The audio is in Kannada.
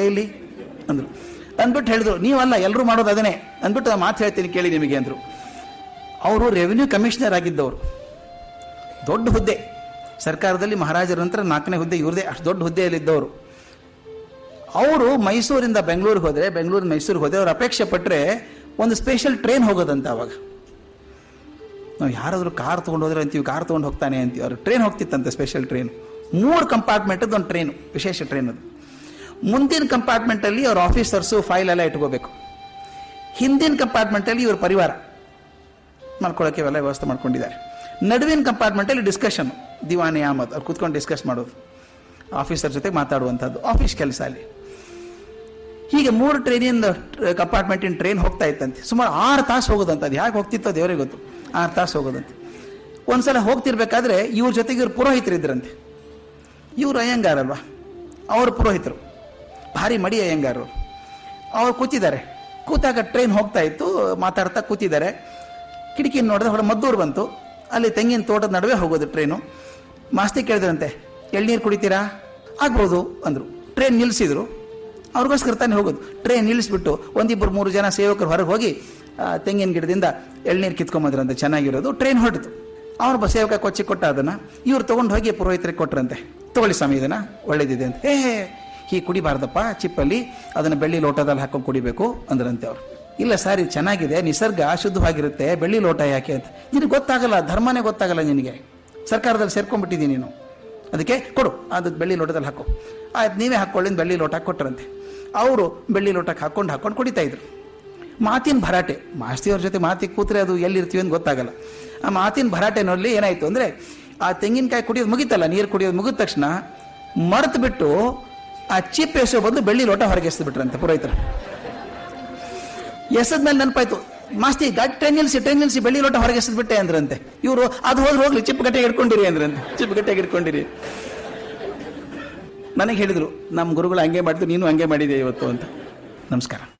ಇಲ್ಲೇ ಇಲ್ಲಿ ಅಂದರು ಅಂದ್ಬಿಟ್ಟು ಹೇಳಿದ್ರು ನೀವಲ್ಲ ಎಲ್ಲರೂ ಮಾಡೋದು ಅದನ್ನೇ ಅಂದ್ಬಿಟ್ಟು ನಾನು ಮಾತು ಹೇಳ್ತೀನಿ ಕೇಳಿ ನಿಮಗೆ ಅಂದರು ಅವರು ರೆವಿನ್ಯೂ ಕಮಿಷನರ್ ಆಗಿದ್ದವರು ದೊಡ್ಡ ಹುದ್ದೆ ಸರ್ಕಾರದಲ್ಲಿ ಮಹಾರಾಜರ ನಂತರ ನಾಲ್ಕನೇ ಹುದ್ದೆ ಇವ್ರದೇ ಅಷ್ಟು ದೊಡ್ಡ ಹುದ್ದೆಯಲ್ಲಿದ್ದವರು ಅವರು ಮೈಸೂರಿಂದ ಬೆಂಗಳೂರಿಗೆ ಹೋದರೆ ಬೆಂಗಳೂರು ಮೈಸೂರಿಗೆ ಹೋದರೆ ಅವ್ರು ಅಪೇಕ್ಷೆ ಪಟ್ಟರೆ ಒಂದು ಸ್ಪೆಷಲ್ ಟ್ರೈನ್ ಹೋಗೋದಂತ ಅವಾಗ ನಾವು ಯಾರಾದರೂ ಕಾರ್ ತೊಗೊಂಡು ಹೋದ್ರೆ ಅಂತೀವಿ ಕಾರ್ ತೊಗೊಂಡು ಹೋಗ್ತಾನೆ ಅಂತೀವಿ ಅವ್ರು ಟ್ರೈನ್ ಹೋಗ್ತಿತ್ತಂತೆ ಸ್ಪೆಷಲ್ ಟ್ರೈನ್ ಮೂರು ಕಂಪಾರ್ಟ್ಮೆಂಟದ್ದು ಒಂದು ಟ್ರೈನು ವಿಶೇಷ ಟ್ರೈನ್ ಅದು ಮುಂದಿನ ಕಂಪಾರ್ಟ್ಮೆಂಟಲ್ಲಿ ಅವ್ರ ಆಫೀಸರ್ಸು ಫೈಲ್ ಎಲ್ಲ ಇಟ್ಕೋಬೇಕು ಹಿಂದಿನ ಕಂಪಾರ್ಟ್ಮೆಂಟಲ್ಲಿ ಇವ್ರ ಪರಿವಾರ ಮಾಡ್ಕೊಳ್ಳೋಕೆ ಇವೆಲ್ಲ ವ್ಯವಸ್ಥೆ ಮಾಡ್ಕೊಂಡಿದ್ದಾರೆ ನಡುವಿನ ಕಂಪಾರ್ಟ್ಮೆಂಟಲ್ಲಿ ಡಿಸ್ಕಷನ್ ದಿವಾನಿ ಅಹಮದ್ ಅವ್ರು ಕೂತ್ಕೊಂಡು ಡಿಸ್ಕಸ್ ಮಾಡೋದು ಆಫೀಸರ್ ಜೊತೆ ಮಾತಾಡುವಂಥದ್ದು ಆಫೀಸ್ ಕೆಲಸ ಅಲ್ಲಿ ಹೀಗೆ ಮೂರು ಟ್ರೈನಿಂದ ಕಂಪಾರ್ಟ್ಮೆಂಟಿನ ಟ್ರೈನ್ ಹೋಗ್ತಾ ಇತ್ತಂತೆ ಸುಮಾರು ಆರು ತಾಸು ಹೋಗೋದಂತ ಅದು ಯಾಕೆ ಹೋಗ್ತಿತ್ತೋ ದೇವರಿಗೆ ಗೊತ್ತು ಆರು ತಾಸು ಹೋಗೋದಂತೆ ಒಂದ್ಸಲ ಹೋಗ್ತಿರ್ಬೇಕಾದ್ರೆ ಇವ್ರ ಜೊತೆಗೆ ಇವ್ರು ಪುರೋಹಿತರು ಇದ್ರಂತೆ ಇವರು ಅಯ್ಯಂಗಾರಲ್ವಾ ಅವರು ಪುರೋಹಿತರು ಭಾರಿ ಮಡಿ ಅಯ್ಯಂಗಾರರು ಅವ್ರು ಕೂತಿದ್ದಾರೆ ಕೂತಾಗ ಟ್ರೈನ್ ಹೋಗ್ತಾ ಇತ್ತು ಮಾತಾಡ್ತಾ ಕೂತಿದ್ದಾರೆ ಕಿಟಕಿ ನೋಡಿದ್ರೆ ಹೊರ ಮದ್ದೂರು ಬಂತು ಅಲ್ಲಿ ತೆಂಗಿನ ತೋಟದ ನಡುವೆ ಹೋಗೋದು ಟ್ರೈನು ಮಾಸ್ತಿ ಕೇಳಿದ್ರಂತೆ ಎಳ್ನೀರು ಕುಡಿತೀರಾ ಆಗ್ಬೋದು ಅಂದರು ಟ್ರೈನ್ ನಿಲ್ಲಿಸಿದ್ರು ಅವ್ರಿಗೋಸ್ಕರ ತಾನೇ ಹೋಗೋದು ಟ್ರೈನ್ ನಿಲ್ಲಿಸ್ಬಿಟ್ಟು ಒಂದಿಬ್ಬರು ಮೂರು ಜನ ಸೇವಕರು ಹೊರಗೆ ಹೋಗಿ ಆ, ತೆಂಗಿನ ಗಿಡದಿಂದ ಎಳ್ನೀರು ಕಿತ್ಕೊಂಬಂದ್ರಂತೆ ಚೆನ್ನಾಗಿರೋದು ಟ್ರೈನ್ ಹೊರಟಿತು ಅವ್ರ ಬ ಸೇವಕ ಕೊಚ್ಚಿ ಕೊಟ್ಟ ಅದನ್ನ ಇವ್ರು ತಗೊಂಡು ಹೋಗಿ ಪುರೋಹಿತರಿಗೆ ಕೊಟ್ರಂತೆ ತಗೊಳ್ಳಿ ಸ್ವಾಮಿ ಇದನ್ನ ಒಳ್ಳೇದಿದೆ ಅಂತ ಏ ಹೀಗೆ ಕುಡಿಬಾರ್ದಪ್ಪ ಚಿಪ್ಪಲ್ಲಿ ಅದನ್ನ ಬೆಳ್ಳಿ ಲೋಟದಲ್ಲಿ ಹಾಕೊಂಡು ಕುಡಿಬೇಕು ಅಂದ್ರಂತೆ ಅವ್ರು ಇಲ್ಲ ಸರ್ ಇದು ಚೆನ್ನಾಗಿದೆ ನಿಸರ್ಗ ಶುದ್ಧವಾಗಿರುತ್ತೆ ಬೆಳ್ಳಿ ಲೋಟ ಯಾಕೆ ಅಂತ ನಿನಗೆ ಗೊತ್ತಾಗಲ್ಲ ಧರ್ಮನೇ ಗೊತ್ತಾಗಲ್ಲ ನಿನಗೆ ಸರ್ಕಾರದಲ್ಲಿ ಸೇರ್ಕೊಂಡ್ಬಿಟ್ಟಿದ್ದೀನಿ ನೀನು ಅದಕ್ಕೆ ಕೊಡು ಅದು ಬೆಳ್ಳಿ ಲೋಟದಲ್ಲಿ ಹಾಕೋ ಆಯ್ತು ನೀವೇ ಹಾಕ್ಕೊಳ್ಳಿ ಅಂತ ಬೆಳ್ಳಿ ಲೋಟ ಕೊಟ್ರಂತೆ ಅವರು ಬೆಳ್ಳಿ ಲೋಟಕ್ಕೆ ಹಾಕೊಂಡು ಹಾಕೊಂಡು ಕುಡಿತಾ ಇದ್ರು ಮಾತಿನ ಭರಾಟೆ ಮಾಸ್ತಿಯವ್ರ ಜೊತೆ ಮಾತಿಗೆ ಕೂತ್ರೆ ಅದು ಎಲ್ಲಿರ್ತೀವಿ ಅಂತ ಗೊತ್ತಾಗಲ್ಲ ಆ ಮಾತಿನ ಭರಾಟೆನಲ್ಲಿ ಏನಾಯ್ತು ಅಂದ್ರೆ ಆ ತೆಂಗಿನಕಾಯಿ ಕುಡಿಯೋದು ಮುಗಿತಲ್ಲ ನೀರು ಕುಡಿಯೋದು ಮುಗಿದ ತಕ್ಷಣ ಮರೆತು ಬಿಟ್ಟು ಆ ಚಿಪ್ ಎಸೋ ಬದಲು ಬೆಳ್ಳಿ ಲೋಟ ಹೊರಗೆ ಎಸ್ದು ಬಿಟ್ರಂತೆ ಪುರೋಹಿತರು ಎಸದ್ಮೇಲೆ ನೆನಪಾಯ್ತು ಮಾಸ್ತಿ ಗಾಡಿ ಟ್ರೈನ್ ನಿಲ್ಸಿ ಟ್ರೈನ್ ನಿಲ್ಸಿ ಬೆಳ್ಳಿ ಲೋಟ ಹೊರಗೆ ಎಸದ್ ಬಿಟ್ಟೆ ಅಂದ್ರಂತೆ ಇವರು ಅದು ಹೋದ್ರೆ ಹೋಗ್ಲಿ ಚಿಪ್ ಗಟ್ಟೆ ಹಿಡ್ಕೊಂಡಿರಿ ಅಂದ್ರಂತೆ ಚಿಪ್ ಗಟ್ಟೆ ಹಿಡ್ಕೊಂಡಿರಿ ನನಗೆ ಹೇಳಿದ್ರು ನಮ್ಮ ಗುರುಗಳು ಹಂಗೆ ಮಾಡಿದ್ರು ನೀನು ಹಂಗೆ ಮಾಡಿದೆ ಇವತ್ತು ಅಂತ ನಮಸ್ಕಾರ